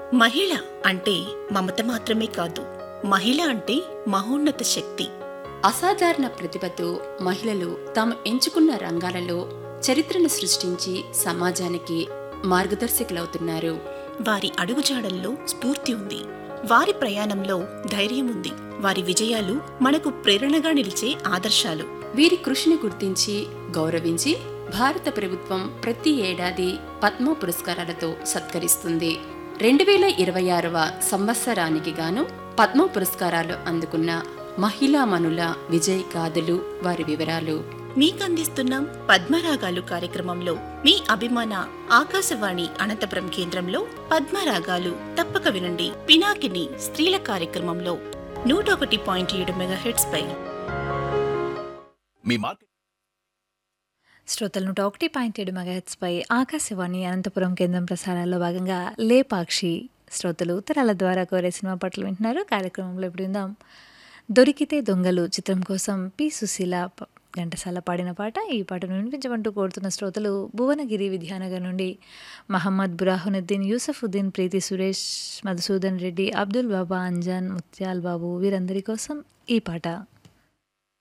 మహిళ అంటే మమత మాత్రమే కాదు మహిళ అంటే మహోన్నత శక్తి అసాధారణ ప్రతిభతో మహిళలు తాము ఎంచుకున్న రంగాలలో చరిత్రను సృష్టించి సమాజానికి మార్గదర్శకులవుతున్నారు వారి అడుగుజాడల్లో స్ఫూర్తి ఉంది వారి ప్రయాణంలో ధైర్యం ఉంది వారి విజయాలు మనకు ప్రేరణగా నిలిచే ఆదర్శాలు వీరి కృషిని గుర్తించి గౌరవించి భారత ప్రభుత్వం ప్రతి ఏడాది పద్మ పురస్కారాలతో సత్కరిస్తుంది రెండు వేల ఇరవై ఆరవ సంవత్సరానికి గాను పద్మ పురస్కారాలు అందుకున్న మహిళామణుల విజయ్ గాథలు వారి వివరాలు మీకందిస్తున్నాం పద్మరాగాలు కార్యక్రమంలో మీ అభిమాన ఆకాశవాణి అనంతపురం కేంద్రంలో పద్మరాగాలు తప్పక వినండి పినాకిని స్త్రీల కార్యక్రమంలో నూట ఒకటి పాయింట్ ఏడు మెగాహెట్స్ పై మీ మార్కెట్ శ్రోతలు నూట ఒకటి పాయింట్ ఏడు మెగాహెట్స్పై ఆకాశవాణి అనంతపురం కేంద్రం ప్రసారాల్లో భాగంగా లేపాక్షి శ్రోతలు ఉత్తరాల ద్వారా కోరే సినిమా పట్ల వింటున్నారు కార్యక్రమంలో ఇప్పుడు విందాం దొరికితే దొంగలు చిత్రం కోసం పి సుశీల ప- ఘంటసాల పాడిన పాట ఈ పాటను వినిపించమంటూ కోరుతున్న శ్రోతలు భువనగిరి విద్యానగర్ నుండి మహమ్మద్ బురాహునుద్దీన్ యూసఫుద్దీన్ ప్రీతి సురేష్ మధుసూదన్ రెడ్డి అబ్దుల్ బాబా అంజాన్ ముత్యాల్ బాబు వీరందరి కోసం ఈ పాట